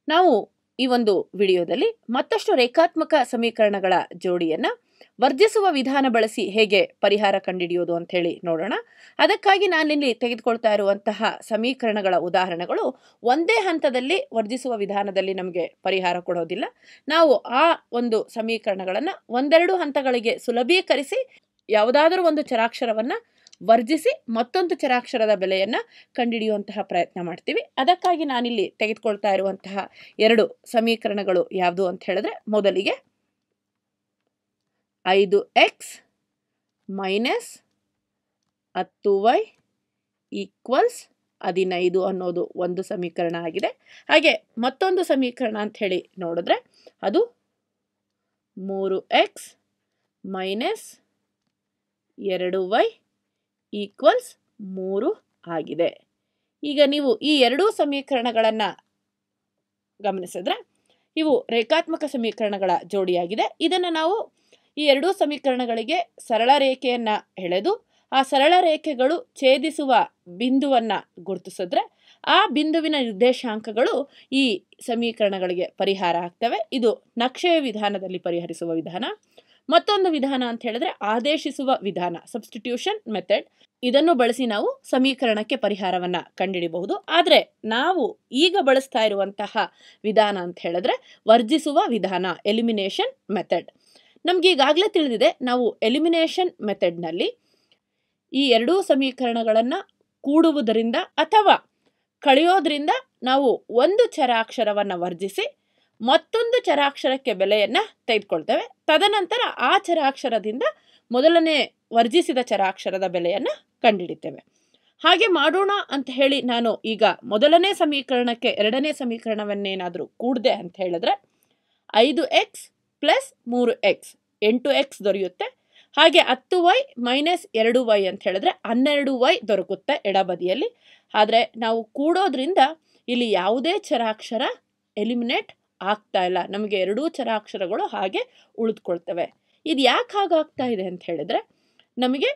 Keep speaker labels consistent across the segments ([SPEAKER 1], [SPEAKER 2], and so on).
[SPEAKER 1] ನಾವು ಈ ಒಂದು ವಿಡಿಯೋದಲ್ಲಿ ಮತ್ತಷ್ಟು ರೇಖಾತ್ಮಕ ಸಮೀಕರಣಗಳ ಜೋಡಿಯನ್ನು ವರ್ಜಿಸುವ ವಿಧಾನ ಬಳಸಿ ಹೇಗೆ ಪರಿಹಾರ ಕಂಡುಹಿಡಿಯೋದು ಅಂತ ಹೇಳಿ ನೋಡೋಣ ಅದಕ್ಕಾಗಿ ನಾನಿಲ್ಲಿ ತೆಗೆದುಕೊಳ್ತಾ ಇರುವಂತಹ ಸಮೀಕರಣಗಳ ಉದಾಹರಣೆಗಳು ಒಂದೇ ಹಂತದಲ್ಲಿ ವರ್ಜಿಸುವ ವಿಧಾನದಲ್ಲಿ ನಮಗೆ ಪರಿಹಾರ ಕೊಡೋದಿಲ್ಲ ನಾವು ಆ ಒಂದು ಸಮೀಕರಣಗಳನ್ನು ಒಂದೆರಡು ಹಂತಗಳಿಗೆ ಸುಲಭೀಕರಿಸಿ ಯಾವುದಾದರೂ ಒಂದು ಚರಾಕ್ಷರವನ್ನು ವರ್ಜಿಸಿ ಮತ್ತೊಂದು ಚರಾಕ್ಷರದ ಬೆಲೆಯನ್ನು ಕಂಡುಹಿಡಿಯುವಂತಹ ಪ್ರಯತ್ನ ಮಾಡ್ತೀವಿ ಅದಕ್ಕಾಗಿ ನಾನಿಲ್ಲಿ ತೆಗೆದುಕೊಳ್ತಾ ಇರುವಂತಹ ಎರಡು ಸಮೀಕರಣಗಳು ಯಾವುದು ಅಂತ ಹೇಳಿದ್ರೆ ಮೊದಲಿಗೆ ಐದು ಎಕ್ಸ್ ಮೈನಸ್ ಹತ್ತು ವೈ ಈಕ್ವಲ್ಸ್ ಹದಿನೈದು ಅನ್ನೋದು ಒಂದು ಸಮೀಕರಣ ಆಗಿದೆ ಹಾಗೆ ಮತ್ತೊಂದು ಸಮೀಕರಣ ಅಂತ ಹೇಳಿ ನೋಡಿದ್ರೆ ಅದು ಮೂರು ಎಕ್ಸ್ ಮೈನಸ್ ಎರಡು ವೈ ಈಕ್ವಲ್ಸ್ ಮೂರು ಆಗಿದೆ ಈಗ ನೀವು ಈ ಎರಡೂ ಸಮೀಕರಣಗಳನ್ನು ಗಮನಿಸಿದ್ರೆ ಇವು ರೇಖಾತ್ಮಕ ಸಮೀಕರಣಗಳ ಜೋಡಿಯಾಗಿದೆ ಇದನ್ನು ನಾವು ಈ ಎರಡೂ ಸಮೀಕರಣಗಳಿಗೆ ಸರಳ ರೇಖೆಯನ್ನು ಎಳೆದು ಆ ಸರಳ ರೇಖೆಗಳು ಛೇದಿಸುವ ಬಿಂದುವನ್ನು ಗುರುತಿಸಿದ್ರೆ ಆ ಬಿಂದುವಿನ ನಿರ್ದೇಶಾಂಕಗಳು ಈ ಸಮೀಕರಣಗಳಿಗೆ ಪರಿಹಾರ ಆಗ್ತವೆ ಇದು ನಕ್ಷೆಯ ವಿಧಾನದಲ್ಲಿ ಪರಿಹರಿಸುವ ವಿಧಾನ ಮತ್ತೊಂದು ವಿಧಾನ ಅಂತ ಹೇಳಿದ್ರೆ ಆದೇಶಿಸುವ ವಿಧಾನ ಸಬ್ಸ್ಟಿಟ್ಯೂಷನ್ ಮೆಥಡ್ ಇದನ್ನು ಬಳಸಿ ನಾವು ಸಮೀಕರಣಕ್ಕೆ ಪರಿಹಾರವನ್ನು ಕಂಡುಹಿಡಿಬಹುದು ಆದರೆ ನಾವು ಈಗ ಬಳಸ್ತಾ ಇರುವಂತಹ ವಿಧಾನ ಅಂತ ಹೇಳಿದ್ರೆ ವರ್ಜಿಸುವ ವಿಧಾನ ಎಲಿಮಿನೇಷನ್ ಮೆಥಡ್ ನಮ್ಗೆ ಈಗಾಗಲೇ ತಿಳಿದಿದೆ ನಾವು ಎಲಿಮಿನೇಷನ್ ಮೆಥಡ್ನಲ್ಲಿ ಈ ಎರಡೂ ಸಮೀಕರಣಗಳನ್ನು ಕೂಡುವುದರಿಂದ ಅಥವಾ ಕಳೆಯೋದ್ರಿಂದ ನಾವು ಒಂದು ಚರಾಕ್ಷರವನ್ನು ವರ್ಜಿಸಿ ಮತ್ತೊಂದು ಚರಾಕ್ಷರಕ್ಕೆ ಬೆಲೆಯನ್ನು ತೆಗೆದುಕೊಳ್ತೇವೆ ತದನಂತರ ಆ ಚರಾಕ್ಷರದಿಂದ ಮೊದಲನೇ ವರ್ಜಿಸಿದ ಚರಾಕ್ಷರದ ಬೆಲೆಯನ್ನು ಕಂಡುಹಿಡಿತೇವೆ ಹಾಗೆ ಮಾಡೋಣ ಅಂತ ಹೇಳಿ ನಾನು ಈಗ ಮೊದಲನೇ ಸಮೀಕರಣಕ್ಕೆ ಎರಡನೇ ಸಮೀಕರಣವನ್ನೇನಾದರೂ ಕೂಡದೆ ಅಂತ ಹೇಳಿದ್ರೆ ಐದು ಎಕ್ಸ್ ಪ್ಲಸ್ ಮೂರು ಎಕ್ಸ್ ಎಂಟು ಎಕ್ಸ್ ದೊರೆಯುತ್ತೆ ಹಾಗೆ ಹತ್ತು ವೈ ಮೈನಸ್ ಎರಡು ವೈ ಅಂತ ಹೇಳಿದ್ರೆ ಹನ್ನೆರಡು ವೈ ದೊರಕುತ್ತೆ ಎಡಬದಿಯಲ್ಲಿ ಆದರೆ ನಾವು ಕೂಡೋದ್ರಿಂದ ಇಲ್ಲಿ ಯಾವುದೇ ಚರಾಕ್ಷರ ಎಲಿಮಿನೇಟ್ ಆಗ್ತಾ ಇಲ್ಲ ನಮಗೆ ಎರಡೂ ಚರಾಕ್ಷರಗಳು ಹಾಗೆ ಉಳಿದುಕೊಳ್ತವೆ ಇದು ಯಾಕೆ ಹಾಗಾಗ್ತಾ ಇದೆ ಅಂತ ಹೇಳಿದ್ರೆ ನಮಗೆ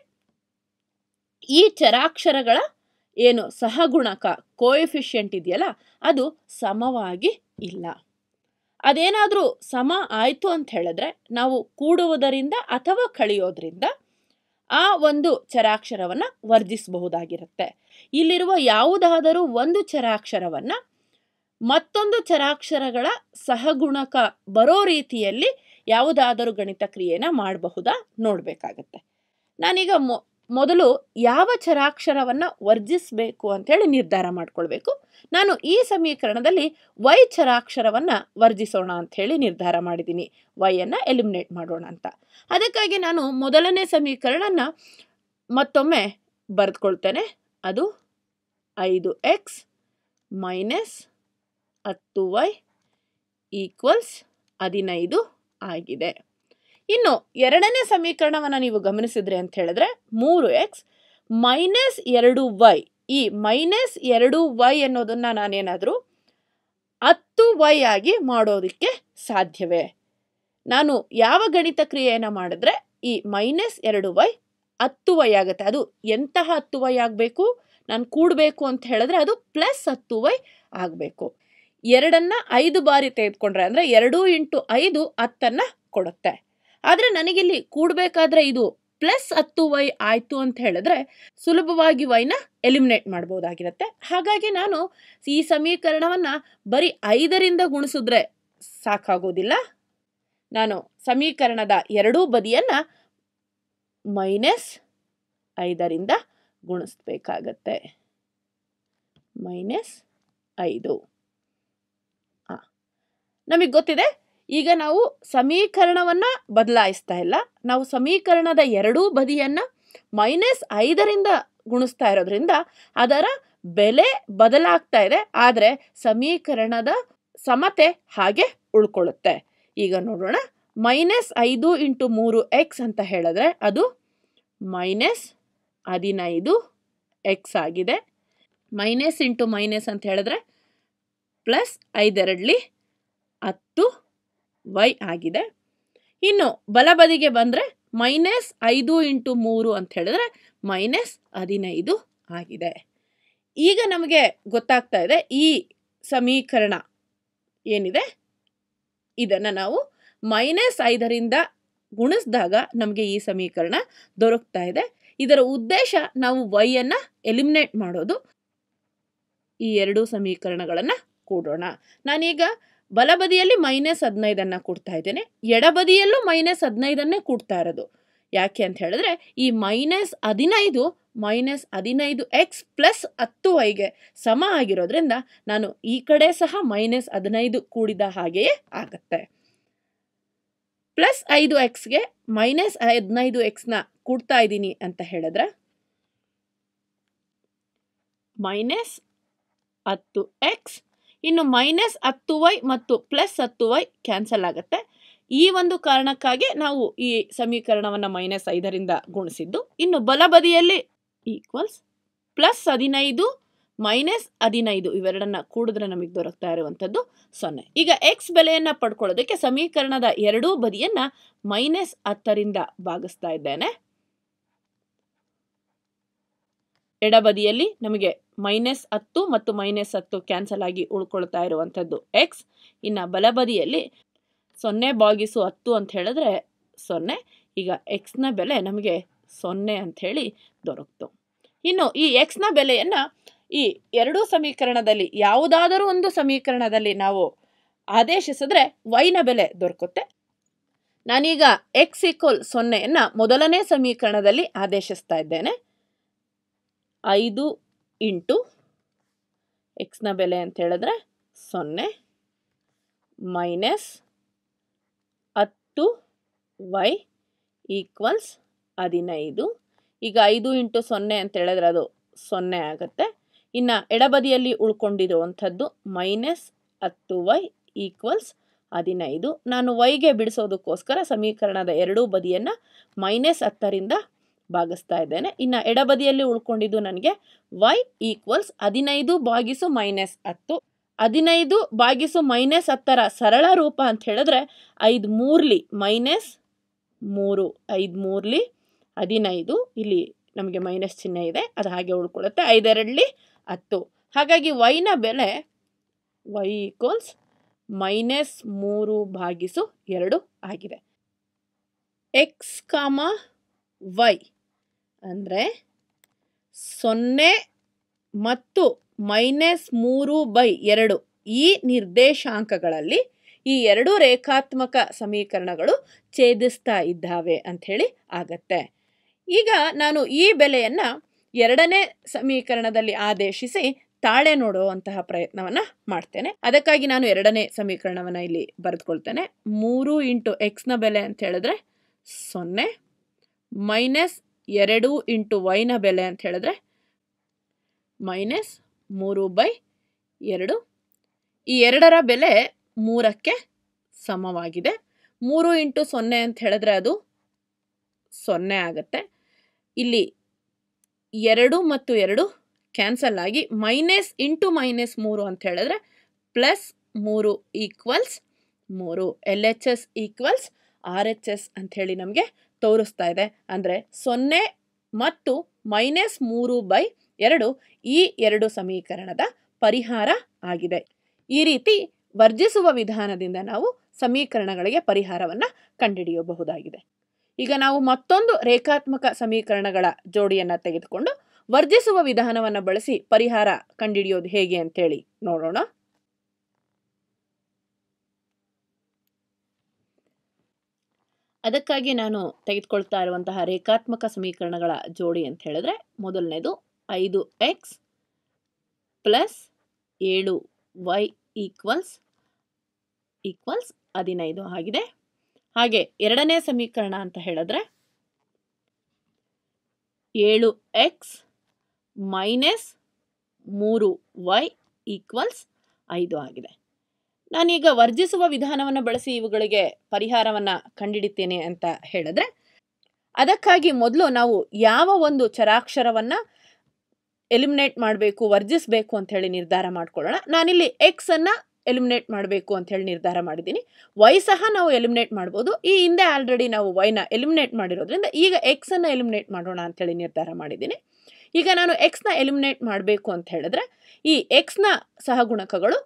[SPEAKER 1] ಈ ಚರಾಕ್ಷರಗಳ ಏನು ಸಹಗುಣಕ ಕೋಎಫಿಷಿಯಂಟ್ ಇದೆಯಲ್ಲ ಅದು ಸಮವಾಗಿ ಇಲ್ಲ ಅದೇನಾದರೂ ಸಮ ಆಯಿತು ಅಂತ ಹೇಳಿದ್ರೆ ನಾವು ಕೂಡುವುದರಿಂದ ಅಥವಾ ಕಳೆಯೋದ್ರಿಂದ ಆ ಒಂದು ಚರಾಕ್ಷರವನ್ನು ವರ್ಜಿಸಬಹುದಾಗಿರುತ್ತೆ ಇಲ್ಲಿರುವ ಯಾವುದಾದರೂ ಒಂದು ಚರಾಕ್ಷರವನ್ನು ಮತ್ತೊಂದು ಚರಾಕ್ಷರಗಳ ಸಹಗುಣಕ ಬರೋ ರೀತಿಯಲ್ಲಿ ಯಾವುದಾದರೂ ಗಣಿತ ಕ್ರಿಯೆನ ಮಾಡಬಹುದಾ ನೋಡಬೇಕಾಗತ್ತೆ ನಾನೀಗ ಮೊ ಮೊದಲು ಯಾವ ಚರಾಕ್ಷರವನ್ನು ವರ್ಜಿಸಬೇಕು ಅಂತೇಳಿ ನಿರ್ಧಾರ ಮಾಡ್ಕೊಳ್ಬೇಕು ನಾನು ಈ ಸಮೀಕರಣದಲ್ಲಿ ವೈ ಚರಾಕ್ಷರವನ್ನು ವರ್ಜಿಸೋಣ ಅಂಥೇಳಿ ನಿರ್ಧಾರ ಮಾಡಿದ್ದೀನಿ ವೈಯನ್ನು ಎಲಿಮಿನೇಟ್ ಮಾಡೋಣ ಅಂತ ಅದಕ್ಕಾಗಿ ನಾನು ಮೊದಲನೇ ಸಮೀಕರಣನ ಮತ್ತೊಮ್ಮೆ ಬರೆದುಕೊಳ್ತೇನೆ ಅದು ಐದು ಎಕ್ಸ್ ಮೈನಸ್ ಹತ್ತು ವೈ ಈಕ್ವಲ್ಸ್ ಹದಿನೈದು ಆಗಿದೆ ಇನ್ನು ಎರಡನೇ ಸಮೀಕರಣವನ್ನು ನೀವು ಗಮನಿಸಿದ್ರೆ ಅಂತ ಹೇಳಿದ್ರೆ ಮೂರು ಎಕ್ಸ್ ಮೈನಸ್ ಎರಡು ವೈ ಈ ಮೈನಸ್ ಎರಡು ವೈ ಅನ್ನೋದನ್ನು ನಾನೇನಾದರೂ ಹತ್ತು ವೈ ಆಗಿ ಮಾಡೋದಕ್ಕೆ ಸಾಧ್ಯವೇ ನಾನು ಯಾವ ಗಣಿತ ಕ್ರಿಯೆಯನ್ನು ಮಾಡಿದ್ರೆ ಈ ಮೈನಸ್ ಎರಡು ವೈ ಹತ್ತು ವೈ ಆಗುತ್ತೆ ಅದು ಎಂತಹ ಹತ್ತು ವೈ ಆಗಬೇಕು ನಾನು ಕೂಡಬೇಕು ಅಂತ ಹೇಳಿದ್ರೆ ಅದು ಪ್ಲಸ್ ಹತ್ತು ವೈ ಆಗಬೇಕು ಎರಡನ್ನ ಐದು ಬಾರಿ ತೆಗೆದುಕೊಂಡ್ರೆ ಅಂದರೆ ಎರಡು ಇಂಟು ಐದು ಹತ್ತನ್ನು ಕೊಡುತ್ತೆ ಆದರೆ ನನಗಿಲ್ಲಿ ಕೂಡಬೇಕಾದ್ರೆ ಇದು ಪ್ಲಸ್ ಹತ್ತು ವೈ ಆಯಿತು ಅಂತ ಹೇಳಿದ್ರೆ ಸುಲಭವಾಗಿ ವೈನ ಎಲಿಮಿನೇಟ್ ಮಾಡ್ಬೋದಾಗಿರುತ್ತೆ ಹಾಗಾಗಿ ನಾನು ಈ ಸಮೀಕರಣವನ್ನು ಬರೀ ಐದರಿಂದ ಗುಣಿಸಿದ್ರೆ ಸಾಕಾಗೋದಿಲ್ಲ ನಾನು ಸಮೀಕರಣದ ಎರಡೂ ಬದಿಯನ್ನು ಮೈನಸ್ ಐದರಿಂದ ಗುಣಿಸ್ಬೇಕಾಗತ್ತೆ ಮೈನಸ್ ಐದು ಹಾಂ ನಮಗೆ ಗೊತ್ತಿದೆ ಈಗ ನಾವು ಸಮೀಕರಣವನ್ನು ಬದಲಾಯಿಸ್ತಾ ಇಲ್ಲ ನಾವು ಸಮೀಕರಣದ ಎರಡೂ ಬದಿಯನ್ನು ಮೈನಸ್ ಐದರಿಂದ ಗುಣಿಸ್ತಾ ಇರೋದ್ರಿಂದ ಅದರ ಬೆಲೆ ಬದಲಾಗ್ತಾ ಇದೆ ಆದರೆ ಸಮೀಕರಣದ ಸಮತೆ ಹಾಗೆ ಉಳ್ಕೊಳ್ಳುತ್ತೆ ಈಗ ನೋಡೋಣ ಮೈನಸ್ ಐದು ಇಂಟು ಮೂರು ಎಕ್ಸ್ ಅಂತ ಹೇಳಿದ್ರೆ ಅದು ಮೈನಸ್ ಹದಿನೈದು ಎಕ್ಸ್ ಆಗಿದೆ ಮೈನಸ್ ಇಂಟು ಮೈನಸ್ ಅಂತ ಹೇಳಿದ್ರೆ ಪ್ಲಸ್ ಐದೆರಡ್ಲಿ ಹತ್ತು ವೈ ಆಗಿದೆ ಇನ್ನು ಬಲಬದಿಗೆ ಬಂದರೆ ಮೈನಸ್ ಐದು ಇಂಟು ಮೂರು ಅಂತ ಹೇಳಿದ್ರೆ ಮೈನಸ್ ಹದಿನೈದು ಆಗಿದೆ ಈಗ ನಮಗೆ ಗೊತ್ತಾಗ್ತಾ ಇದೆ ಈ ಸಮೀಕರಣ ಏನಿದೆ ಇದನ್ನು ನಾವು ಮೈನಸ್ ಐದರಿಂದ ಗುಣಿಸಿದಾಗ ನಮಗೆ ಈ ಸಮೀಕರಣ ದೊರಕ್ತಾ ಇದೆ ಇದರ ಉದ್ದೇಶ ನಾವು ವೈಯನ್ನು ಎಲಿಮಿನೇಟ್ ಮಾಡೋದು ಈ ಎರಡು ಸಮೀಕರಣಗಳನ್ನು ಕೂಡೋಣ ನಾನೀಗ ಬಲಬದಿಯಲ್ಲಿ ಮೈನಸ್ ಹದಿನೈದನ್ನು ಕೊಡ್ತಾ ಇದ್ದೇನೆ ಎಡಬದಿಯಲ್ಲೂ ಮೈನಸ್ ಹದಿನೈದನ್ನೇ ಕೊಡ್ತಾ ಇರೋದು ಯಾಕೆ ಅಂತ ಹೇಳಿದ್ರೆ ಈ ಮೈನಸ್ ಹದಿನೈದು ಮೈನಸ್ ಹದಿನೈದು ಎಕ್ಸ್ ಪ್ಲಸ್ ಹತ್ತು ವೈಗೆ ಸಮ ಆಗಿರೋದ್ರಿಂದ ನಾನು ಈ ಕಡೆ ಸಹ ಮೈನಸ್ ಹದಿನೈದು ಕೂಡಿದ ಹಾಗೆಯೇ ಆಗುತ್ತೆ ಪ್ಲಸ್ ಐದು ಎಕ್ಸ್ಗೆ ಮೈನಸ್ ಹದಿನೈದು ಎಕ್ಸ್ನ ಕೂಡ್ತಾ ಇದ್ದೀನಿ ಅಂತ ಹೇಳಿದ್ರೆ ಮೈನಸ್ ಹತ್ತು ಎಕ್ಸ್ ಇನ್ನು ಮೈನಸ್ ಹತ್ತು ವೈ ಮತ್ತು ಪ್ಲಸ್ ಹತ್ತು ವೈ ಕ್ಯಾನ್ಸಲ್ ಆಗುತ್ತೆ ಈ ಒಂದು ಕಾರಣಕ್ಕಾಗಿ ನಾವು ಈ ಸಮೀಕರಣವನ್ನು ಮೈನಸ್ ಐದರಿಂದ ಗುಣಿಸಿದ್ದು ಇನ್ನು ಬಲಬದಿಯಲ್ಲಿ ಈಕ್ವಲ್ಸ್ ಪ್ಲಸ್ ಹದಿನೈದು ಮೈನಸ್ ಹದಿನೈದು ಇವೆರಡನ್ನ ಕೂಡಿದ್ರೆ ನಮಗೆ ದೊರಕ್ತಾ ಇರುವಂಥದ್ದು ಸೊನ್ನೆ ಈಗ ಎಕ್ಸ್ ಬೆಲೆಯನ್ನು ಪಡ್ಕೊಳ್ಳೋದಕ್ಕೆ ಸಮೀಕರಣದ ಎರಡೂ ಬದಿಯನ್ನು ಮೈನಸ್ ಹತ್ತರಿಂದ ಭಾಗಿಸ್ತಾ ಇದ್ದೇನೆ ಎಡಬದಿಯಲ್ಲಿ ನಮಗೆ ಮೈನಸ್ ಹತ್ತು ಮತ್ತು ಮೈನಸ್ ಹತ್ತು ಕ್ಯಾನ್ಸಲ್ ಆಗಿ ಉಳ್ಕೊಳ್ತಾ ಇರುವಂಥದ್ದು ಎಕ್ಸ್ ಇನ್ನು ಬಲಬದಿಯಲ್ಲಿ ಸೊನ್ನೆ ಬಾಗಿಸು ಹತ್ತು ಅಂತ ಹೇಳಿದ್ರೆ ಸೊನ್ನೆ ಈಗ ಎಕ್ಸ್ನ ಬೆಲೆ ನಮಗೆ ಸೊನ್ನೆ ಅಂಥೇಳಿ ದೊರಕ್ತು ಇನ್ನು ಈ ಎಕ್ಸ್ನ ಬೆಲೆಯನ್ನು ಈ ಎರಡೂ ಸಮೀಕರಣದಲ್ಲಿ ಯಾವುದಾದರೂ ಒಂದು ಸಮೀಕರಣದಲ್ಲಿ ನಾವು ಆದೇಶಿಸಿದ್ರೆ ವೈನ ಬೆಲೆ ದೊರಕುತ್ತೆ ನಾನೀಗ ಎಕ್ಸ್ ಈಕ್ವಲ್ ಸೊನ್ನೆಯನ್ನು ಮೊದಲನೇ ಸಮೀಕರಣದಲ್ಲಿ ಆದೇಶಿಸ್ತಾ ಇದ್ದೇನೆ ಐದು ಇಂಟು ಎಕ್ಸ್ನ ಬೆಲೆ ಅಂತ ಹೇಳಿದ್ರೆ ಸೊನ್ನೆ ಮೈನಸ್ ಹತ್ತು ವೈ ಈಕ್ವಲ್ಸ್ ಹದಿನೈದು ಈಗ ಐದು ಇಂಟು ಸೊನ್ನೆ ಅಂತ ಹೇಳಿದ್ರೆ ಅದು ಸೊನ್ನೆ ಆಗುತ್ತೆ ಇನ್ನು ಎಡಬದಿಯಲ್ಲಿ ಉಳ್ಕೊಂಡಿರುವಂಥದ್ದು ಮೈನಸ್ ಹತ್ತು ವೈ ಈಕ್ವಲ್ಸ್ ಹದಿನೈದು ನಾನು ವೈಗೆ ಬಿಡಿಸೋದಕ್ಕೋಸ್ಕರ ಸಮೀಕರಣದ ಎರಡೂ ಬದಿಯನ್ನು ಮೈನಸ್ ಹತ್ತರಿಂದ ಭಾಗಿಸ್ತಾ ಇದ್ದೇನೆ ಇನ್ನು ಎಡಬದಿಯಲ್ಲಿ ಉಳ್ಕೊಂಡಿದ್ದು ನನಗೆ ವೈ ಈಕ್ವಲ್ಸ್ ಹದಿನೈದು ಬಾಗಿಸು ಮೈನಸ್ ಹತ್ತು ಹದಿನೈದು ಬಾಗಿಸು ಮೈನಸ್ ಹತ್ತರ ಸರಳ ರೂಪ ಅಂತ ಹೇಳಿದ್ರೆ ಐದು ಮೂರ್ಲಿ ಮೈನಸ್ ಮೂರು ಐದು ಮೂರ್ಲಿ ಹದಿನೈದು ಇಲ್ಲಿ ನಮಗೆ ಮೈನಸ್ ಚಿಹ್ನೆ ಇದೆ ಅದು ಹಾಗೆ ಉಳ್ಕೊಳ್ಳುತ್ತೆ ಐದೆರಡಲಿ ಹತ್ತು ಹಾಗಾಗಿ ವೈನ ಬೆಲೆ ವೈ ಈಕ್ವಲ್ಸ್ ಮೈನಸ್ ಮೂರು ಭಾಗಿಸು ಎರಡು ಆಗಿದೆ ಎಕ್ಸ್ ಕಾಮ ವೈ ಅಂದರೆ ಸೊನ್ನೆ ಮತ್ತು ಮೈನಸ್ ಮೂರು ಬೈ ಎರಡು ಈ ನಿರ್ದೇಶಾಂಕಗಳಲ್ಲಿ ಈ ಎರಡು ರೇಖಾತ್ಮಕ ಸಮೀಕರಣಗಳು ಛೇದಿಸ್ತಾ ಇದ್ದಾವೆ ಅಂಥೇಳಿ ಆಗತ್ತೆ ಈಗ ನಾನು ಈ ಬೆಲೆಯನ್ನು ಎರಡನೇ ಸಮೀಕರಣದಲ್ಲಿ ಆದೇಶಿಸಿ ತಾಳೆ ನೋಡುವಂತಹ ಪ್ರಯತ್ನವನ್ನು ಮಾಡ್ತೇನೆ ಅದಕ್ಕಾಗಿ ನಾನು ಎರಡನೇ ಸಮೀಕರಣವನ್ನು ಇಲ್ಲಿ ಬರೆದುಕೊಳ್ತೇನೆ ಮೂರು ಇಂಟು ಎಕ್ಸ್ನ ಬೆಲೆ ಅಂತ ಹೇಳಿದ್ರೆ ಸೊನ್ನೆ ಮೈನಸ್ ಎರಡು ಇಂಟು ವೈನ ಬೆಲೆ ಅಂತ ಹೇಳಿದ್ರೆ ಮೈನಸ್ ಮೂರು ಬೈ ಎರಡು ಈ ಎರಡರ ಬೆಲೆ ಮೂರಕ್ಕೆ ಸಮವಾಗಿದೆ ಮೂರು ಇಂಟು ಸೊನ್ನೆ ಅಂತ ಹೇಳಿದ್ರೆ ಅದು ಸೊನ್ನೆ ಆಗುತ್ತೆ ಇಲ್ಲಿ ಎರಡು ಮತ್ತು ಎರಡು ಕ್ಯಾನ್ಸಲ್ ಆಗಿ ಮೈನಸ್ ಇಂಟು ಮೈನಸ್ ಮೂರು ಅಂತ ಹೇಳಿದ್ರೆ ಪ್ಲಸ್ ಮೂರು ಈಕ್ವಲ್ಸ್ ಮೂರು L H S equals R H S ಅಂಥೇಳಿ ನಮಗೆ ತೋರಿಸ್ತಾ ಇದೆ ಅಂದರೆ ಸೊನ್ನೆ ಮತ್ತು ಮೈನಸ್ ಮೂರು ಬೈ ಎರಡು ಈ ಎರಡು ಸಮೀಕರಣದ ಪರಿಹಾರ ಆಗಿದೆ ಈ ರೀತಿ ವರ್ಜಿಸುವ ವಿಧಾನದಿಂದ ನಾವು ಸಮೀಕರಣಗಳಿಗೆ ಪರಿಹಾರವನ್ನು ಕಂಡುಹಿಡಿಯಬಹುದಾಗಿದೆ ಈಗ ನಾವು ಮತ್ತೊಂದು ರೇಖಾತ್ಮಕ ಸಮೀಕರಣಗಳ ಜೋಡಿಯನ್ನು ತೆಗೆದುಕೊಂಡು ವರ್ಜಿಸುವ ವಿಧಾನವನ್ನು ಬಳಸಿ ಪರಿಹಾರ ಕಂಡುಹಿಡಿಯೋದು ಹೇಗೆ ಅಂತೇಳಿ ನೋಡೋಣ ಅದಕ್ಕಾಗಿ ನಾನು ತೆಗೆದುಕೊಳ್ತಾ ಇರುವಂತಹ ರೇಖಾತ್ಮಕ ಸಮೀಕರಣಗಳ ಜೋಡಿ ಅಂತ ಹೇಳಿದ್ರೆ ಮೊದಲನೇದು ಐದು ಎಕ್ಸ್ ಪ್ಲಸ್ ಏಳು ವೈ ಈಕ್ವಲ್ಸ್ ಈಕ್ವಲ್ಸ್ ಹದಿನೈದು ಆಗಿದೆ ಹಾಗೆ ಎರಡನೇ ಸಮೀಕರಣ ಅಂತ ಹೇಳಿದ್ರೆ ಏಳು ಎಕ್ಸ್ ಮೈನಸ್ ಮೂರು ವೈ ಈಕ್ವಲ್ಸ್ ಐದು ಆಗಿದೆ ನಾನೀಗ ವರ್ಜಿಸುವ ವಿಧಾನವನ್ನು ಬಳಸಿ ಇವುಗಳಿಗೆ ಪರಿಹಾರವನ್ನು ಕಂಡುಹಿಡಿತೇನೆ ಅಂತ ಹೇಳಿದ್ರೆ ಅದಕ್ಕಾಗಿ ಮೊದಲು ನಾವು ಯಾವ ಒಂದು ಚರಾಕ್ಷರವನ್ನು ಎಲಿಮಿನೇಟ್ ಮಾಡಬೇಕು ವರ್ಜಿಸಬೇಕು ಅಂತ ಹೇಳಿ ನಿರ್ಧಾರ ಮಾಡ್ಕೊಳ್ಳೋಣ ನಾನಿಲ್ಲಿ ಎಕ್ಸನ್ನು ಎಲಿಮಿನೇಟ್ ಮಾಡಬೇಕು ಅಂತ ಹೇಳಿ ನಿರ್ಧಾರ ಮಾಡಿದ್ದೀನಿ ವೈ ಸಹ ನಾವು ಎಲಿಮಿನೇಟ್ ಮಾಡ್ಬೋದು ಈ ಹಿಂದೆ ಆಲ್ರೆಡಿ ನಾವು ವೈನ ಎಲಿಮಿನೇಟ್ ಮಾಡಿರೋದ್ರಿಂದ ಈಗ ಎಕ್ಸನ್ನು ಎಲಿಮಿನೇಟ್ ಮಾಡೋಣ ಅಂಥೇಳಿ ನಿರ್ಧಾರ ಮಾಡಿದ್ದೀನಿ ಈಗ ನಾನು ಎಕ್ಸ್ನ ಎಲಿಮಿನೇಟ್ ಮಾಡಬೇಕು ಅಂತ ಹೇಳಿದ್ರೆ ಈ ಎಕ್ಸ್ನ ಸಹಗುಣಕಗಳು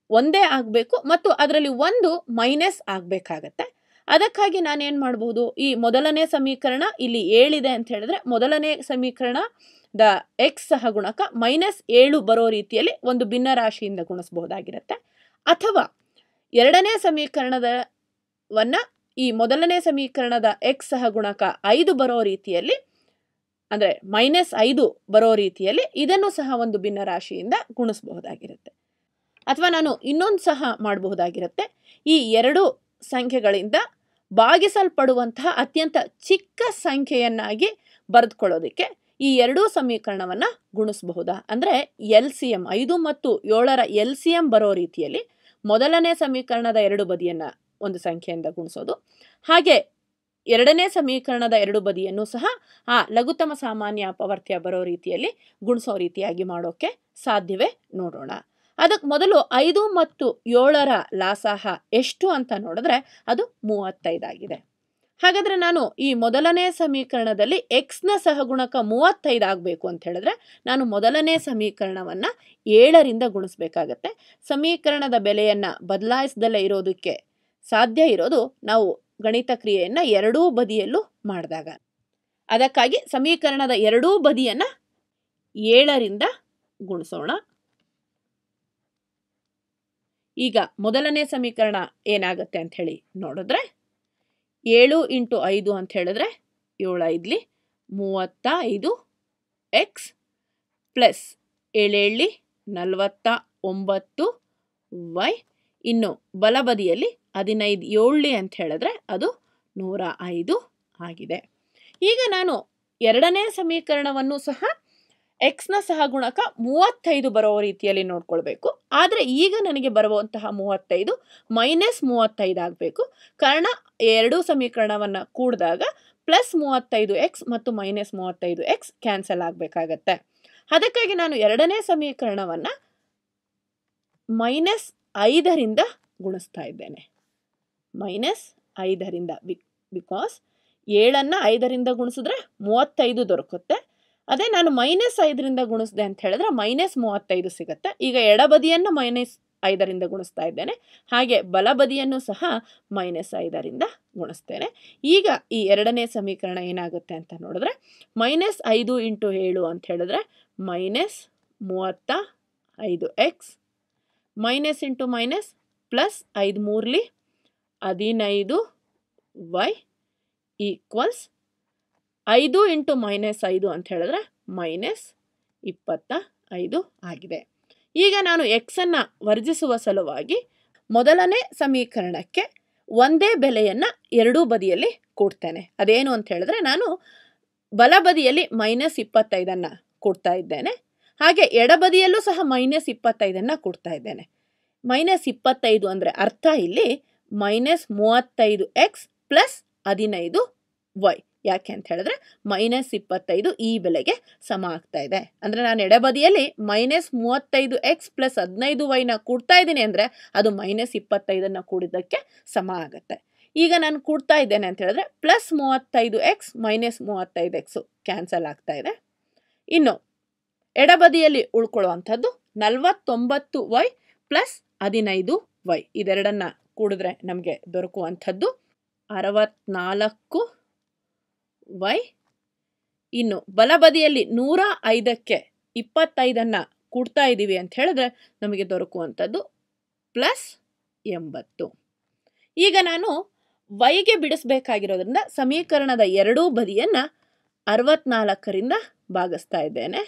[SPEAKER 1] ಒಂದೇ ಆಗಬೇಕು ಮತ್ತು ಅದರಲ್ಲಿ ಒಂದು ಮೈನಸ್ ಆಗಬೇಕಾಗತ್ತೆ ಅದಕ್ಕಾಗಿ ನಾನೇನು ಮಾಡಬಹುದು ಈ ಮೊದಲನೇ ಸಮೀಕರಣ ಇಲ್ಲಿ ಏಳಿದೆ ಅಂತ ಹೇಳಿದ್ರೆ ಮೊದಲನೇ ಸಮೀಕರಣದ ಎಕ್ಸ್ ಸಹಗುಣಕ ಮೈನಸ್ ಏಳು ಬರೋ ರೀತಿಯಲ್ಲಿ ಒಂದು ಭಿನ್ನ ರಾಶಿಯಿಂದ ಗುಣಿಸಬಹುದಾಗಿರುತ್ತೆ ಅಥವಾ ಎರಡನೇ ಸಮೀಕರಣದವನ್ನ ಈ ಮೊದಲನೇ ಸಮೀಕರಣದ ಎಕ್ಸ್ ಸಹಗುಣಕ ಐದು ಬರೋ ರೀತಿಯಲ್ಲಿ ಅಂದರೆ ಮೈನಸ್ ಐದು ಬರೋ ರೀತಿಯಲ್ಲಿ ಇದನ್ನು ಸಹ ಒಂದು ಭಿನ್ನ ರಾಶಿಯಿಂದ ಗುಣಿಸಬಹುದಾಗಿರುತ್ತೆ ಅಥವಾ ನಾನು ಇನ್ನೊಂದು ಸಹ ಮಾಡಬಹುದಾಗಿರುತ್ತೆ ಈ ಎರಡು ಸಂಖ್ಯೆಗಳಿಂದ ಭಾಗಿಸಲ್ಪಡುವಂತಹ ಅತ್ಯಂತ ಚಿಕ್ಕ ಸಂಖ್ಯೆಯನ್ನಾಗಿ ಬರೆದುಕೊಳ್ಳೋದಕ್ಕೆ ಈ ಎರಡೂ ಸಮೀಕರಣವನ್ನು ಗುಣಿಸಬಹುದಾ ಅಂದರೆ ಎಲ್ ಸಿ ಎಮ್ ಐದು ಮತ್ತು ಏಳರ ಎಲ್ ಸಿ ಎಮ್ ಬರೋ ರೀತಿಯಲ್ಲಿ ಮೊದಲನೇ ಸಮೀಕರಣದ ಎರಡು ಬದಿಯನ್ನು ಒಂದು ಸಂಖ್ಯೆಯಿಂದ ಗುಣಿಸೋದು ಹಾಗೆ ಎರಡನೇ ಸಮೀಕರಣದ ಎರಡು ಬದಿಯನ್ನು ಸಹ ಆ ಲಘುತ್ತಮ ಸಾಮಾನ್ಯ ಅಪವರ್ತ್ಯ ಬರೋ ರೀತಿಯಲ್ಲಿ ಗುಣಿಸೋ ರೀತಿಯಾಗಿ ಮಾಡೋಕ್ಕೆ ಸಾಧ್ಯವೇ ನೋಡೋಣ ಅದಕ್ಕೆ ಮೊದಲು ಐದು ಮತ್ತು ಏಳರ ಲಾಸಾಹ ಎಷ್ಟು ಅಂತ ನೋಡಿದ್ರೆ ಅದು ಮೂವತ್ತೈದಾಗಿದೆ ಹಾಗಾದರೆ ನಾನು ಈ ಮೊದಲನೇ ಸಮೀಕರಣದಲ್ಲಿ ಎಕ್ಸ್ನ ಸಹಗುಣಕ ಮೂವತ್ತೈದು ಆಗಬೇಕು ಅಂತ ಹೇಳಿದ್ರೆ ನಾನು ಮೊದಲನೇ ಸಮೀಕರಣವನ್ನು ಏಳರಿಂದ ಗುಣಿಸ್ಬೇಕಾಗತ್ತೆ ಸಮೀಕರಣದ ಬೆಲೆಯನ್ನು ಬದಲಾಯಿಸದಲ್ಲೇ ಇರೋದಕ್ಕೆ ಸಾಧ್ಯ ಇರೋದು ನಾವು ಗಣಿತ ಕ್ರಿಯೆಯನ್ನು ಎರಡೂ ಬದಿಯಲ್ಲೂ ಮಾಡಿದಾಗ ಅದಕ್ಕಾಗಿ ಸಮೀಕರಣದ ಎರಡೂ ಬದಿಯನ್ನು ಏಳರಿಂದ ಗುಣಿಸೋಣ ಈಗ ಮೊದಲನೇ ಸಮೀಕರಣ ಏನಾಗುತ್ತೆ ಅಂತ ಹೇಳಿ ನೋಡಿದ್ರೆ ಏಳು ಇಂಟು ಐದು ಅಂತ ಹೇಳಿದ್ರೆ ಏಳು ಐದ್ಲಿ ಮೂವತ್ತ ಐದು ಎಕ್ಸ್ ಪ್ಲಸ್ ಏಳೇಳಿ ನಲವತ್ತ ಒಂಬತ್ತು ವೈ ಇನ್ನು ಬಲಬದಿಯಲ್ಲಿ ಹದಿನೈದು ಏಳ್ಲಿ ಅಂತ ಹೇಳಿದ್ರೆ ಅದು ನೂರ ಐದು ಆಗಿದೆ ಈಗ ನಾನು ಎರಡನೇ ಸಮೀಕರಣವನ್ನು ಸಹ ಎಕ್ಸ್ನ ಸಹಗುಣಕ ಮೂವತ್ತೈದು ಬರೋ ರೀತಿಯಲ್ಲಿ ನೋಡ್ಕೊಳ್ಬೇಕು ಆದರೆ ಈಗ ನನಗೆ ಬರುವಂತಹ ಮೂವತ್ತೈದು ಮೈನಸ್ ಮೂವತ್ತೈದು ಆಗಬೇಕು ಕಾರಣ ಎರಡೂ ಸಮೀಕರಣವನ್ನು ಕೂಡಿದಾಗ ಪ್ಲಸ್ ಮೂವತ್ತೈದು ಎಕ್ಸ್ ಮತ್ತು ಮೈನಸ್ ಮೂವತ್ತೈದು ಎಕ್ಸ್ ಕ್ಯಾನ್ಸಲ್ ಆಗಬೇಕಾಗತ್ತೆ ಅದಕ್ಕಾಗಿ ನಾನು ಎರಡನೇ ಸಮೀಕರಣವನ್ನು ಮೈನಸ್ ಐದರಿಂದ ಗುಣಿಸ್ತಾ ಇದ್ದೇನೆ ಮೈನಸ್ ಐದರಿಂದ ಬಿ ಬಿಕಾಸ್ ಏಳನ್ನು ಐದರಿಂದ ಗುಣಿಸಿದ್ರೆ ಮೂವತ್ತೈದು ದೊರಕುತ್ತೆ ಅದೇ ನಾನು ಮೈನಸ್ ಐದರಿಂದ ಗುಣಿಸಿದೆ ಅಂತ ಹೇಳಿದ್ರೆ ಮೈನಸ್ ಮೂವತ್ತೈದು ಸಿಗುತ್ತೆ ಈಗ ಎಡಬದಿಯನ್ನು ಮೈನಸ್ ಐದರಿಂದ ಗುಣಿಸ್ತಾ ಇದ್ದೇನೆ ಹಾಗೆ ಬಲಬದಿಯನ್ನು ಸಹ ಮೈನಸ್ ಐದರಿಂದ ಗುಣಿಸ್ತೇನೆ ಈಗ ಈ ಎರಡನೇ ಸಮೀಕರಣ ಏನಾಗುತ್ತೆ ಅಂತ ನೋಡಿದ್ರೆ ಮೈನಸ್ ಐದು ಇಂಟು ಏಳು ಅಂತ ಹೇಳಿದ್ರೆ ಮೈನಸ್ ಮೂವತ್ತ ಐದು X minus into minus plus ಐದು ಮೂರ್ಲಿ ಹದಿನೈದು ವೈ ಈಕ್ವಲ್ಸ್ ಐದು ಇಂಟು ಮೈನಸ್ ಐದು ಅಂತ ಹೇಳಿದ್ರೆ ಮೈನಸ್ ಇಪ್ಪತ್ತ ಐದು ಆಗಿದೆ ಈಗ ನಾನು ಎಕ್ಸನ್ನು ವರ್ಜಿಸುವ ಸಲುವಾಗಿ ಮೊದಲನೇ ಸಮೀಕರಣಕ್ಕೆ ಒಂದೇ ಬೆಲೆಯನ್ನು ಎರಡೂ ಬದಿಯಲ್ಲಿ ಕೊಡ್ತೇನೆ ಅದೇನು ಅಂತ ಹೇಳಿದ್ರೆ ನಾನು ಬಲಬದಿಯಲ್ಲಿ ಮೈನಸ್ ಇಪ್ಪತ್ತೈದನ್ನು ಕೊಡ್ತಾ ಇದ್ದೇನೆ ಹಾಗೆ ಎಡಬದಿಯಲ್ಲೂ ಸಹ ಮೈನಸ್ ಇಪ್ಪತ್ತೈದನ್ನು ಕೊಡ್ತಾ ಇದ್ದೇನೆ ಮೈನಸ್ ಇಪ್ಪತ್ತೈದು ಅಂದರೆ ಅರ್ಥ ಇಲ್ಲಿ ಮೈನಸ್ ಮೂವತ್ತೈದು ಎಕ್ಸ್ ಪ್ಲಸ್ ಹದಿನೈದು ವೈ ಯಾಕೆ ಅಂತ ಹೇಳಿದ್ರೆ ಮೈನಸ್ ಇಪ್ಪತ್ತೈದು ಈ ಬೆಲೆಗೆ ಸಮ ಆಗ್ತಾ ಇದೆ ಅಂದರೆ ನಾನು ಎಡಬದಿಯಲ್ಲಿ ಮೈನಸ್ ಮೂವತ್ತೈದು ಎಕ್ಸ್ ಪ್ಲಸ್ ಹದಿನೈದು ವೈನ ಕೂಡ್ತಾ ಇದ್ದೀನಿ ಅಂದರೆ ಅದು ಮೈನಸ್ ಇಪ್ಪತ್ತೈದನ್ನು ಕೂಡಿದ್ದಕ್ಕೆ ಸಮ ಆಗುತ್ತೆ ಈಗ ನಾನು ಕೂಡ್ತಾ ಇದ್ದೇನೆ ಅಂತ ಹೇಳಿದ್ರೆ ಪ್ಲಸ್ ಮೂವತ್ತೈದು ಎಕ್ಸ್ ಮೈನಸ್ ಮೂವತ್ತೈದು ಎಕ್ಸು ಕ್ಯಾನ್ಸಲ್ ಆಗ್ತಾ ಇದೆ ಇನ್ನು ಎಡಬದಿಯಲ್ಲಿ ಉಳ್ಕೊಳ್ಳುವಂಥದ್ದು ನಲವತ್ತೊಂಬತ್ತು ವೈ ಪ್ಲಸ್ ಹದಿನೈದು ವೈ ಇದೆರಡನ್ನು ಕೂಡಿದ್ರೆ ನಮಗೆ ದೊರಕುವಂಥದ್ದು ಅರವತ್ನಾಲ್ಕು ವೈ ಇನ್ನು ಬಲಬದಿಯಲ್ಲಿ ನೂರ ಐದಕ್ಕೆ ಇಪ್ಪತ್ತೈದನ್ನು ಕೂಡ್ತಾ ಇದ್ದೀವಿ ಅಂತ ಹೇಳಿದ್ರೆ ನಮಗೆ ದೊರಕುವಂಥದ್ದು ಪ್ಲಸ್ ಎಂಬತ್ತು ಈಗ ನಾನು ವೈಗೆ ಬಿಡಿಸ್ಬೇಕಾಗಿರೋದ್ರಿಂದ ಸಮೀಕರಣದ ಎರಡೂ ಬದಿಯನ್ನು ಅರವತ್ನಾಲ್ಕರಿಂದ ಭಾಗಿಸ್ತಾ ಇದ್ದೇನೆ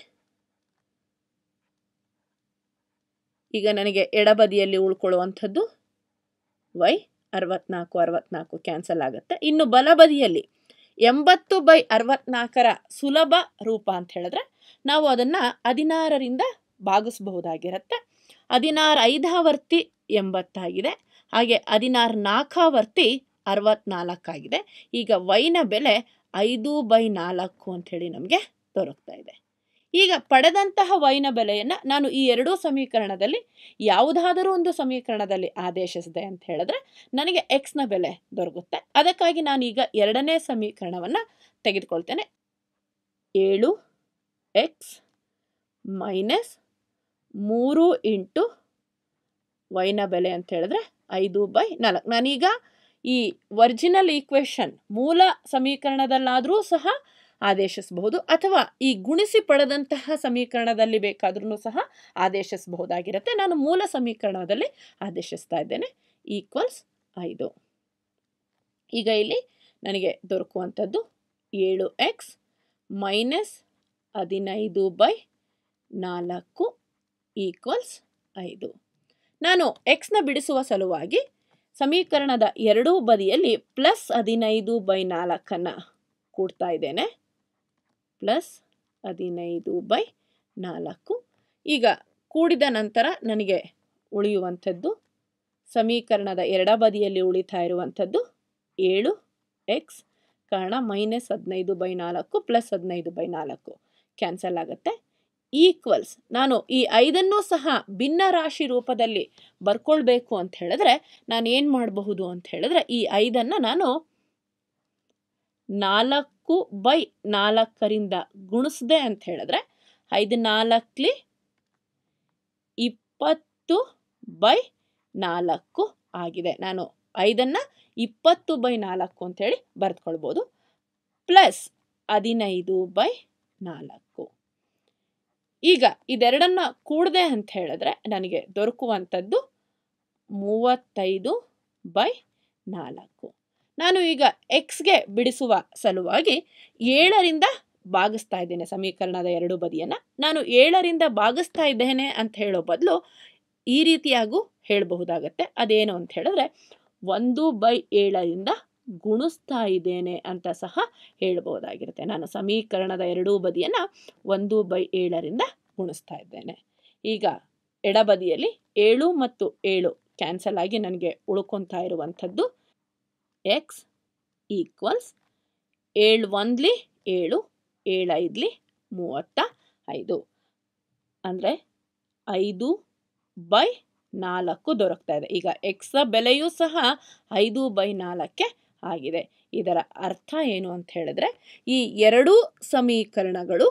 [SPEAKER 1] ಈಗ ನನಗೆ ಎಡಬದಿಯಲ್ಲಿ ಉಳ್ಕೊಳ್ಳುವಂಥದ್ದು ವೈ ಅರವತ್ನಾಲ್ಕು ಅರವತ್ನಾಲ್ಕು ಕ್ಯಾನ್ಸಲ್ ಆಗುತ್ತೆ ಇನ್ನು ಬಲಬದಿಯಲ್ಲಿ ಎಂಬತ್ತು ಬೈ ಅರವತ್ನಾಲ್ಕರ ಸುಲಭ ರೂಪ ಅಂತ ಹೇಳಿದ್ರೆ ನಾವು ಅದನ್ನು ಹದಿನಾರರಿಂದ ಭಾಗಿಸಬಹುದಾಗಿರುತ್ತೆ ಹದಿನಾರು ಐದಾವರ್ತಿ ಎಂಬತ್ತಾಗಿದೆ ಹಾಗೆ ಹದಿನಾರು ನಾಲ್ಕಾವರ್ತಿ ಅರವತ್ನಾಲ್ಕಾಗಿದೆ ಈಗ ವೈನ ಬೆಲೆ ಐದು ಬೈ ನಾಲ್ಕು ಅಂಥೇಳಿ ನಮಗೆ ದೊರಕ್ತಾ ಇದೆ ಈಗ ಪಡೆದಂತಹ ವೈನ ಬೆಲೆಯನ್ನು ನಾನು ಈ ಎರಡೂ ಸಮೀಕರಣದಲ್ಲಿ ಯಾವುದಾದರೂ ಒಂದು ಸಮೀಕರಣದಲ್ಲಿ ಆದೇಶಿಸಿದೆ ಅಂತ ಹೇಳಿದ್ರೆ ನನಗೆ ಎಕ್ಸ್ನ ಬೆಲೆ ದೊರಕುತ್ತೆ ಅದಕ್ಕಾಗಿ ನಾನು ಈಗ ಎರಡನೇ ಸಮೀಕರಣವನ್ನು ತೆಗೆದುಕೊಳ್ತೇನೆ ಏಳು ಎಕ್ಸ್ ಮೈನಸ್ ಮೂರು ಇಂಟು ವೈನ ಬೆಲೆ ಅಂತ ಹೇಳಿದ್ರೆ ಐದು ಬೈ ನಾಲ್ಕು ನಾನೀಗ ಈ ಒರಿಜಿನಲ್ ಈಕ್ವೇಷನ್ ಮೂಲ ಸಮೀಕರಣದಲ್ಲಾದರೂ ಸಹ ಆದೇಶಿಸಬಹುದು ಅಥವಾ ಈ ಗುಣಿಸಿ ಪಡೆದಂತಹ ಸಮೀಕರಣದಲ್ಲಿ ಬೇಕಾದ್ರೂ ಸಹ ಆದೇಶಿಸಬಹುದಾಗಿರುತ್ತೆ ನಾನು ಮೂಲ ಸಮೀಕರಣದಲ್ಲಿ ಆದೇಶಿಸ್ತಾ ಇದ್ದೇನೆ ಈಕ್ವಲ್ಸ್ ಐದು ಈಗ ಇಲ್ಲಿ ನನಗೆ ದೊರಕುವಂಥದ್ದು ಏಳು ಎಕ್ಸ್ ಮೈನಸ್ ಹದಿನೈದು ಬೈ ನಾಲ್ಕು ಈಕ್ವಲ್ಸ್ ಐದು ನಾನು ಎಕ್ಸ್ನ ಬಿಡಿಸುವ ಸಲುವಾಗಿ ಸಮೀಕರಣದ ಎರಡೂ ಬದಿಯಲ್ಲಿ ಪ್ಲಸ್ ಹದಿನೈದು ಬೈ ನಾಲ್ಕನ್ನು ಕೂಡ್ತಾ ಇದ್ದೇನೆ ಪ್ಲಸ್ ಹದಿನೈದು ಬೈ ನಾಲ್ಕು ಈಗ ಕೂಡಿದ ನಂತರ ನನಗೆ ಉಳಿಯುವಂಥದ್ದು ಸಮೀಕರಣದ ಎಡ ಬದಿಯಲ್ಲಿ ಉಳಿತಾ ಇರುವಂಥದ್ದು ಏಳು ಎಕ್ಸ್ ಕಾರಣ ಮೈನಸ್ ಹದಿನೈದು ಬೈ ನಾಲ್ಕು ಪ್ಲಸ್ ಹದಿನೈದು ಬೈ ನಾಲ್ಕು ಕ್ಯಾನ್ಸಲ್ ಆಗುತ್ತೆ ಈಕ್ವಲ್ಸ್ ನಾನು ಈ ಐದನ್ನೂ ಸಹ ಭಿನ್ನ ರಾಶಿ ರೂಪದಲ್ಲಿ ಬರ್ಕೊಳ್ಬೇಕು ಅಂತ ಹೇಳಿದ್ರೆ ನಾನು ಏನು ಮಾಡಬಹುದು ಅಂತ ಹೇಳಿದ್ರೆ ಈ ಐದನ್ನು ನಾನು ನಾಲ್ಕು ಬೈ ನಾಲ್ಕರಿಂದ ಗುಣಿಸ್ದೆ ಅಂತ ಹೇಳಿದ್ರೆ ಐದು ನಾಲ್ಕಲಿ ಇಪ್ಪತ್ತು ಬೈ ನಾಲ್ಕು ಆಗಿದೆ ನಾನು ಐದನ್ನು ಇಪ್ಪತ್ತು ಬೈ ನಾಲ್ಕು ಅಂತೇಳಿ ಬರೆದುಕೊಳ್ಬೋದು ಪ್ಲಸ್ ಹದಿನೈದು ಬೈ ನಾಲ್ಕು ಈಗ ಇದೆರಡನ್ನ ಕೂಡದೆ ಅಂತ ಹೇಳಿದ್ರೆ ನನಗೆ ದೊರಕುವಂಥದ್ದು ಮೂವತ್ತೈದು ಬೈ ನಾಲ್ಕು ನಾನು ಈಗ ಎಕ್ಸ್ಗೆ ಬಿಡಿಸುವ ಸಲುವಾಗಿ ಏಳರಿಂದ ಭಾಗಿಸ್ತಾ ಇದ್ದೇನೆ ಸಮೀಕರಣದ ಎರಡು ಬದಿಯನ್ನು ನಾನು ಏಳರಿಂದ ಭಾಗಿಸ್ತಾ ಇದ್ದೇನೆ ಅಂತ ಹೇಳೋ ಬದಲು ಈ ರೀತಿಯಾಗೂ ಹೇಳಬಹುದಾಗತ್ತೆ ಅದೇನು ಅಂತ ಹೇಳಿದ್ರೆ ಒಂದು ಬೈ ಏಳರಿಂದ ಗುಣಿಸ್ತಾ ಇದ್ದೇನೆ ಅಂತ ಸಹ ಹೇಳ್ಬೋದಾಗಿರುತ್ತೆ ನಾನು ಸಮೀಕರಣದ ಎರಡೂ ಬದಿಯನ್ನು ಒಂದು ಬೈ ಏಳರಿಂದ ಗುಣಿಸ್ತಾ ಇದ್ದೇನೆ ಈಗ ಎಡಬದಿಯಲ್ಲಿ ಏಳು ಮತ್ತು ಏಳು ಕ್ಯಾನ್ಸಲ್ ಆಗಿ ನನಗೆ ಉಳ್ಕೊತಾ ಇರುವಂಥದ್ದು ಎಕ್ಸ್ ಈಕ್ವಲ್ಸ್ ಏಳು ಒಂದ್ಲಿ ಏಳು ಏಳೈದ್ಲಿ ಮೂವತ್ತ ಐದು ಅಂದರೆ ಐದು ಬೈ ನಾಲ್ಕು ದೊರಕ್ತಾ ಇದೆ ಈಗ ಎಕ್ಸ ಬೆಲೆಯೂ ಸಹ ಐದು ಬೈ ನಾಲ್ಕೆ ಆಗಿದೆ ಇದರ ಅರ್ಥ ಏನು ಅಂತ ಹೇಳಿದ್ರೆ ಈ ಎರಡೂ ಸಮೀಕರಣಗಳು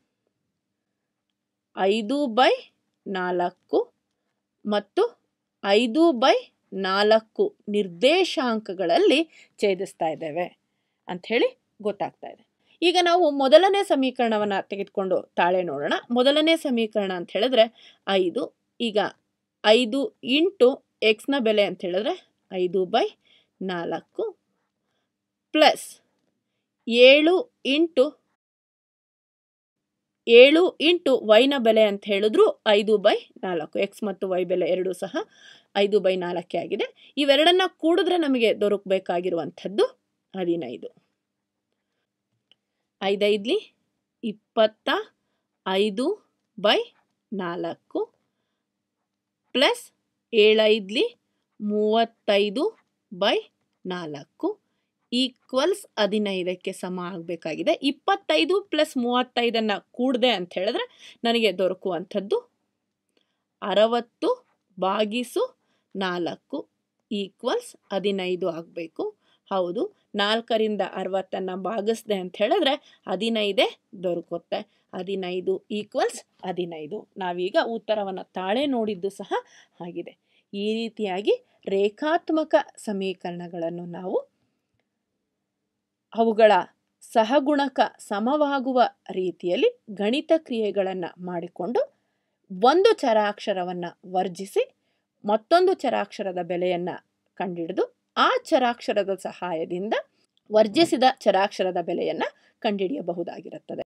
[SPEAKER 1] ಐದು ಬೈ ನಾಲ್ಕು ಮತ್ತು ಐದು ಬೈ ನಾಲ್ಕು ನಿರ್ದೇಶಾಂಕಗಳಲ್ಲಿ ಛೇದಿಸ್ತಾ ಇದ್ದೇವೆ ಅಂಥೇಳಿ ಗೊತ್ತಾಗ್ತಾ ಇದೆ ಈಗ ನಾವು ಮೊದಲನೇ ಸಮೀಕರಣವನ್ನು ತೆಗೆದುಕೊಂಡು ತಾಳೆ ನೋಡೋಣ ಮೊದಲನೇ ಸಮೀಕರಣ ಅಂತ ಹೇಳಿದ್ರೆ ಐದು ಈಗ ಐದು ಇಂಟು ಎಕ್ಸ್ನ ಬೆಲೆ ಅಂತ ಹೇಳಿದ್ರೆ ಐದು ಬೈ ನಾಲ್ಕು ಪ್ಲಸ್ ಏಳು ಇಂಟು ಏಳು ಇಂಟು ವೈನ ಬೆಲೆ ಅಂತ ಹೇಳಿದ್ರು ಐದು ಬೈ ನಾಲ್ಕು ಎಕ್ಸ್ ಮತ್ತು ವೈ ಬೆಲೆ ಎರಡೂ ಸಹ ಐದು ಬೈ ನಾಲ್ಕೇ ಆಗಿದೆ ಇವೆರಡನ್ನ ಕೂಡಿದ್ರೆ ನಮಗೆ ದೊರಕಬೇಕಾಗಿರುವಂಥದ್ದು ಹದಿನೈದು ಐದೈದ್ಲಿ ಇಪ್ಪತ್ತ ಐದು ಬೈ ನಾಲ್ಕು ಪ್ಲಸ್ ಏಳೈದ್ಲಿ ಮೂವತ್ತೈದು ಬೈ ನಾಲ್ಕು ಈಕ್ವಲ್ಸ್ ಹದಿನೈದಕ್ಕೆ ಸಮ ಆಗಬೇಕಾಗಿದೆ ಇಪ್ಪತ್ತೈದು ಪ್ಲಸ್ ಮೂವತ್ತೈದನ್ನು ಕೂಡಿದೆ ಅಂತ ಹೇಳಿದ್ರೆ ನನಗೆ ದೊರಕುವಂಥದ್ದು ಅರವತ್ತು ಬಾಗಿಸು ನಾಲ್ಕು ಈಕ್ವಲ್ಸ್ ಹದಿನೈದು ಆಗಬೇಕು ಹೌದು ನಾಲ್ಕರಿಂದ ಅರವತ್ತನ್ನು ಭಾಗಿಸ್ದೆ ಅಂತ ಹೇಳಿದ್ರೆ ಹದಿನೈದೇ ದೊರಕುತ್ತೆ ಹದಿನೈದು ಈಕ್ವಲ್ಸ್ ಹದಿನೈದು ನಾವೀಗ ಉತ್ತರವನ್ನು ತಾಳೆ ನೋಡಿದ್ದು ಸಹ ಆಗಿದೆ ಈ ರೀತಿಯಾಗಿ ರೇಖಾತ್ಮಕ ಸಮೀಕರಣಗಳನ್ನು ನಾವು ಅವುಗಳ ಸಹಗುಣಕ ಸಮವಾಗುವ ರೀತಿಯಲ್ಲಿ ಗಣಿತ ಕ್ರಿಯೆಗಳನ್ನು ಮಾಡಿಕೊಂಡು ಒಂದು ಚರಾಕ್ಷರವನ್ನು ವರ್ಜಿಸಿ ಮತ್ತೊಂದು ಚರಾಕ್ಷರದ ಬೆಲೆಯನ್ನು ಕಂಡುಹಿಡಿದು ಆ ಚರಾಕ್ಷರದ ಸಹಾಯದಿಂದ ವರ್ಜಿಸಿದ ಚರಾಕ್ಷರದ ಬೆಲೆಯನ್ನು ಕಂಡುಹಿಡಿಯಬಹುದಾಗಿರುತ್ತದೆ